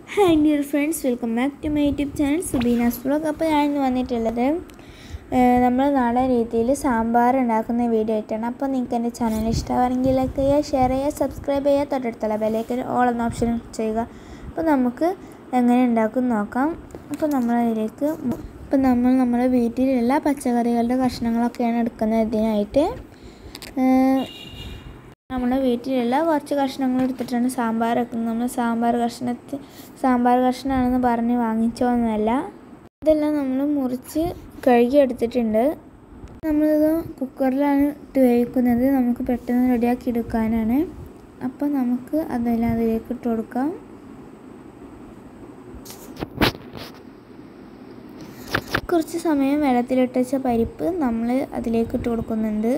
hi dear friends welcome back to my YouTube channel Subeena's vlog അപ്പോൾ ഞാൻ ഇന്ന് വന്നിട്ടുള്ളത് നമ്മൾ നാടൻ രീതിയിൽ സാമ്പാർ ഉണ്ടാക്കുന്ന വീഡിയോ ആയിട്ടാണ് അപ്പോൾ നിങ്ങൾക്ക് എൻ്റെ ചാനൽ ഇഷ്ടമാണെങ്കിൽ ലൈക്ക് ചെയ്യുക ഷെയർ ചെയ്യുക സബ്സ്ക്രൈബ് ചെയ്യുക തൊട്ടടുത്തുള്ള ബെലേക്ക് ഓൾ എന്ന ഓപ്ഷൻ ചെയ്യുക അപ്പോൾ നമുക്ക് എങ്ങനെ ഉണ്ടാക്കും നോക്കാം അപ്പോൾ നമ്മളതിലേക്ക് ഇപ്പോൾ നമ്മൾ നമ്മുടെ വീട്ടിലുള്ള പച്ചക്കറികളുടെ കഷ്ണങ്ങളൊക്കെയാണ് എടുക്കുന്നത് ഇതിനായിട്ട് നമ്മുടെ വീട്ടിലുള്ള കുറച്ച് കഷ്ണങ്ങൾ എടുത്തിട്ടാണ് സാമ്പാർ വെക്കുന്നത് നമ്മൾ സാമ്പാർ കഷ്ണത്തിൽ സാമ്പാർ കഷ്ണമാണെന്ന് പറഞ്ഞ് വാങ്ങിച്ചോന്നല്ല ഇതെല്ലാം നമ്മൾ മുറിച്ച് കഴുകി എടുത്തിട്ടുണ്ട് നമ്മളിത് കുക്കറിലാണ് ഇട്ട് വേവിക്കുന്നത് നമുക്ക് പെട്ടെന്ന് റെഡിയാക്കി എടുക്കാനാണ് അപ്പോൾ നമുക്ക് അതെല്ലാം അതിലേക്ക് ഇട്ട് കൊടുക്കാം കുറച്ച് സമയം വെള്ളത്തിലിട്ട് വെച്ച പരിപ്പ് നമ്മൾ അതിലേക്ക് ഇട്ട് കൊടുക്കുന്നുണ്ട്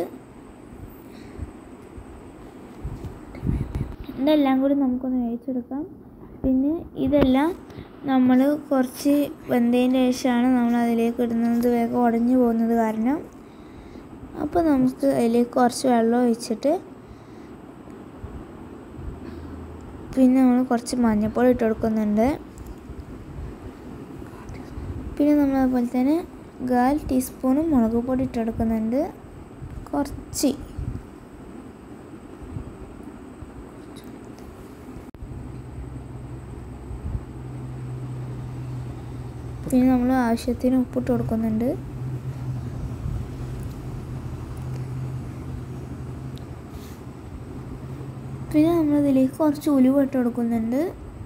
ഇതെല്ലാം കൂടി നമുക്കൊന്ന് വേവിച്ചെടുക്കാം പിന്നെ ഇതെല്ലാം നമ്മൾ കുറച്ച് വെന്തതിന് ശേഷമാണ് നമ്മൾ അതിലേക്ക് ഇടുന്നത് വേഗം ഉടഞ്ഞു പോകുന്നത് കാരണം അപ്പോൾ നമുക്ക് അതിലേക്ക് കുറച്ച് വെള്ളം ഒഴിച്ചിട്ട് പിന്നെ നമ്മൾ കുറച്ച് മഞ്ഞൾപ്പൊടി ഇട്ട് കൊടുക്കുന്നുണ്ട് പിന്നെ നമ്മൾ അതുപോലെ തന്നെ കാൽ ടീസ്പൂണും മുളക് പൊടി ഇട്ട് കൊടുക്കുന്നുണ്ട് കുറച്ച് പിന്നെ നമ്മൾ ആവശ്യത്തിന് ഉപ്പിട്ട് കൊടുക്കുന്നുണ്ട് പിന്നെ നമ്മൾ ഇതിലേക്ക് കുറച്ച് ഉലുവ ഇട്ട് കൊടുക്കുന്നുണ്ട്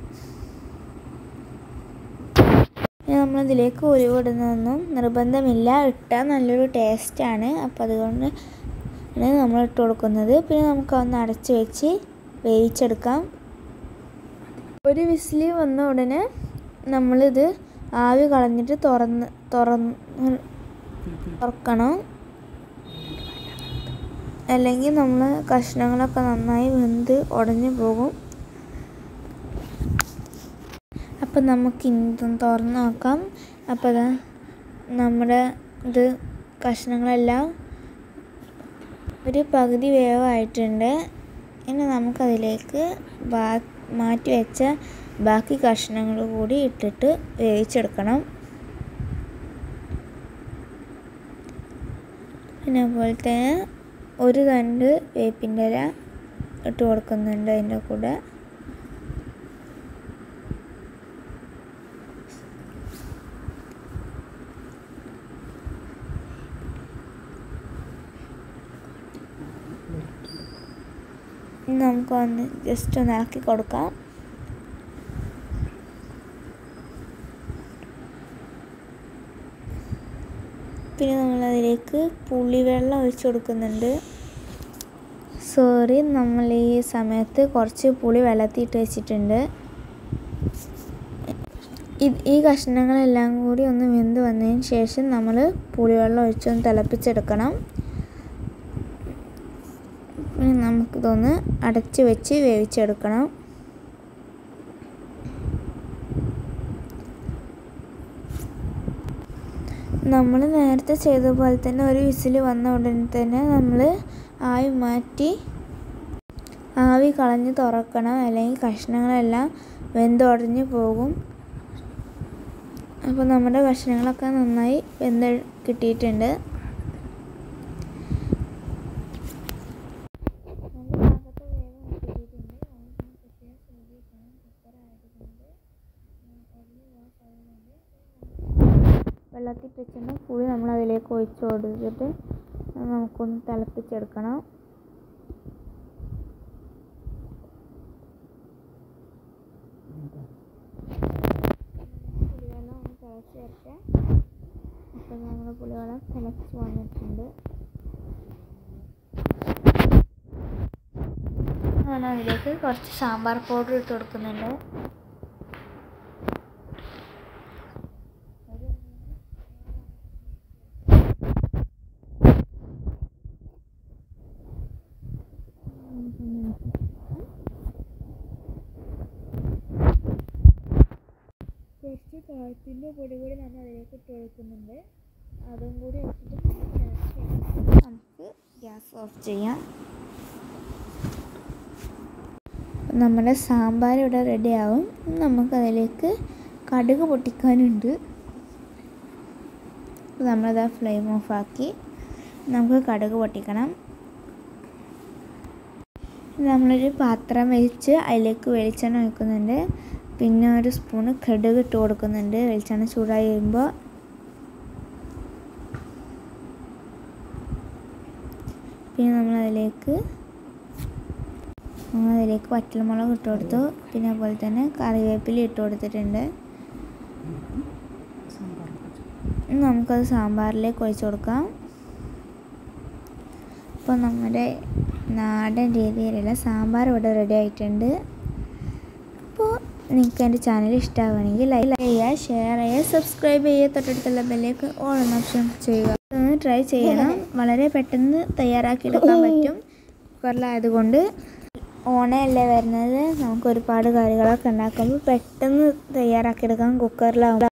പിന്നെ നമ്മളിതിലേക്ക് ഉലുവ ഇടുന്നതൊന്നും നിർബന്ധമില്ല ഇട്ടാൽ നല്ലൊരു ടേസ്റ്റാണ് അപ്പോൾ അതുകൊണ്ട് നമ്മൾ ഇട്ട് കൊടുക്കുന്നത് പിന്നെ നമുക്ക് ഒന്ന് അടച്ച് വെച്ച് വേവിച്ചെടുക്കാം ഒരു വിസിൽ വന്ന ഉടനെ നമ്മളിത് ആവി കളഞ്ഞിട്ട് തുറന്ന് തുറന്ന് തുറക്കണം അല്ലെങ്കിൽ നമ്മൾ കഷ്ണങ്ങളൊക്കെ നന്നായി വെന്ത് ഉടഞ്ഞു പോകും അപ്പം നമുക്ക് ഇനി തുറന്ന് നോക്കാം അപ്പോൾ അതാ നമ്മുടെ ഇത് കഷ്ണങ്ങളെല്ലാം ഒരു പകുതി വേവായിട്ടുണ്ട് ഇനി നമുക്കതിലേക്ക് ബാ മാറ്റി വെച്ച ബാക്കി കഷ്ണങ്ങൾ കൂടി ഇട്ടിട്ട് വേവിച്ചെടുക്കണം പിന്നെ അതുപോലെ തന്നെ ഒരു തണ്ട് വേപ്പിൻ്റെ ഇല ഇട്ട് കൊടുക്കുന്നുണ്ട് അതിൻ്റെ കൂടെ നമുക്കൊന്ന് ജസ്റ്റ് ഒന്ന് ഇളക്കി കൊടുക്കാം പിന്നെ നമ്മളതിലേക്ക് പുളിവെള്ളം ഒഴിച്ച് കൊടുക്കുന്നുണ്ട് സോറി നമ്മൾ ഈ സമയത്ത് കുറച്ച് പുളി വെള്ളത്തിയിട്ട് വെച്ചിട്ടുണ്ട് ഈ കഷ്ണങ്ങളെല്ലാം കൂടി ഒന്ന് വെന്ത് വന്നതിന് ശേഷം നമ്മൾ പുളിവെള്ളം ഒഴിച്ചൊന്ന് തിളപ്പിച്ചെടുക്കണം പിന്നെ നമുക്കിതൊന്ന് അടച്ച് വെച്ച് വേവിച്ചെടുക്കണം നമ്മൾ നേരത്തെ ചെയ്ത പോലെ തന്നെ ഒരു വിസിൽ വന്ന ഉടനെ തന്നെ നമ്മൾ ആവി മാറ്റി ആവി കളഞ്ഞ് തുറക്കണം അല്ലെങ്കിൽ കഷ്ണങ്ങളെല്ലാം വെന്തുടഞ്ഞ് പോകും അപ്പോൾ നമ്മുടെ കഷ്ണങ്ങളൊക്കെ നന്നായി വെന്ത് കിട്ടിയിട്ടുണ്ട് വെള്ളത്തിൽ വെച്ചിട്ട് പുളി നമ്മൾ അതിലേക്ക് ഒഴിച്ച് കൊടുത്തിട്ട് നമുക്കൊന്ന് തിളപ്പിച്ചെടുക്കണം പുളിവെള്ളം ഒന്ന് തിളച്ച് വരട്ടെ അപ്പം നമ്മൾ പുളിവെള്ളം തിളച്ച് വന്നിട്ടുണ്ട് ഞാൻ അതിലേക്ക് കുറച്ച് സാമ്പാർ പൗഡർ ഇട്ട് കൊടുക്കുന്നുണ്ട് കുറച്ച് കായത്തിൻ്റെ പൊടി കൂടി നമ്മൾ അതിലേക്ക് ഇട്ട് കൊടുക്കുന്നുണ്ട് അതും കൂടി ഇട്ടിട്ട് നമുക്ക് ഗ്യാസ് ഓഫ് ചെയ്യാം നമ്മുടെ സാമ്പാർ ഇവിടെ റെഡിയാവും നമുക്കതിലേക്ക് കടുക് പൊട്ടിക്കാനുണ്ട് നമ്മളത് ഫ്ലെയിം ഓഫാക്കി നമുക്ക് കടുക് പൊട്ടിക്കണം നമ്മളൊരു പാത്രം വെച്ച് അതിലേക്ക് വെളിച്ചെണ്ണ ഒഴിക്കുന്നുണ്ട് പിന്നെ ഒരു സ്പൂണ് കടുക് ഇട്ട് കൊടുക്കുന്നുണ്ട് വെളിച്ചെണ്ണ ചൂടായി കഴിയുമ്പോൾ പിന്നെ നമ്മളതിലേക്ക് നമ്മളതിലേക്ക് വറ്റൽമുളക് ഇട്ട് കൊടുത്തു പിന്നെ അതുപോലെ തന്നെ കറിവേപ്പില ഇട്ട് കൊടുത്തിട്ടുണ്ട് നമുക്കത് സാമ്പാറിലേക്ക് ഒഴിച്ചു കൊടുക്കാം അപ്പോൾ നമ്മുടെ നാടൻ രീതിയിലുള്ള സാമ്പാർ ഇവിടെ റെഡി ആയിട്ടുണ്ട് അപ്പോൾ നിങ്ങൾക്ക് എൻ്റെ ചാനൽ ഇഷ്ടമാവുകയാണെങ്കിൽ ലൈക്ക് ചെയ്യുക ഷെയർ ചെയ്യുക സബ്സ്ക്രൈബ് ചെയ്യുക തൊട്ടടുത്തുള്ള ബെല്ലേക്ക് ഓൾ എന്ന ഓപ്ഷൻ ചെയ്യുക ഒന്ന് ട്രൈ ചെയ്യണം വളരെ പെട്ടെന്ന് തയ്യാറാക്കിയെടുക്കാൻ പറ്റും കുക്കറിലായതുകൊണ്ട് ഓണയല്ലേ വരുന്നത് നമുക്ക് ഒരുപാട് കറികളൊക്കെ ഉണ്ടാക്കുമ്പോൾ പെട്ടെന്ന് തയ്യാറാക്കിയെടുക്കാം കുക്കറിലാവുമ്പോൾ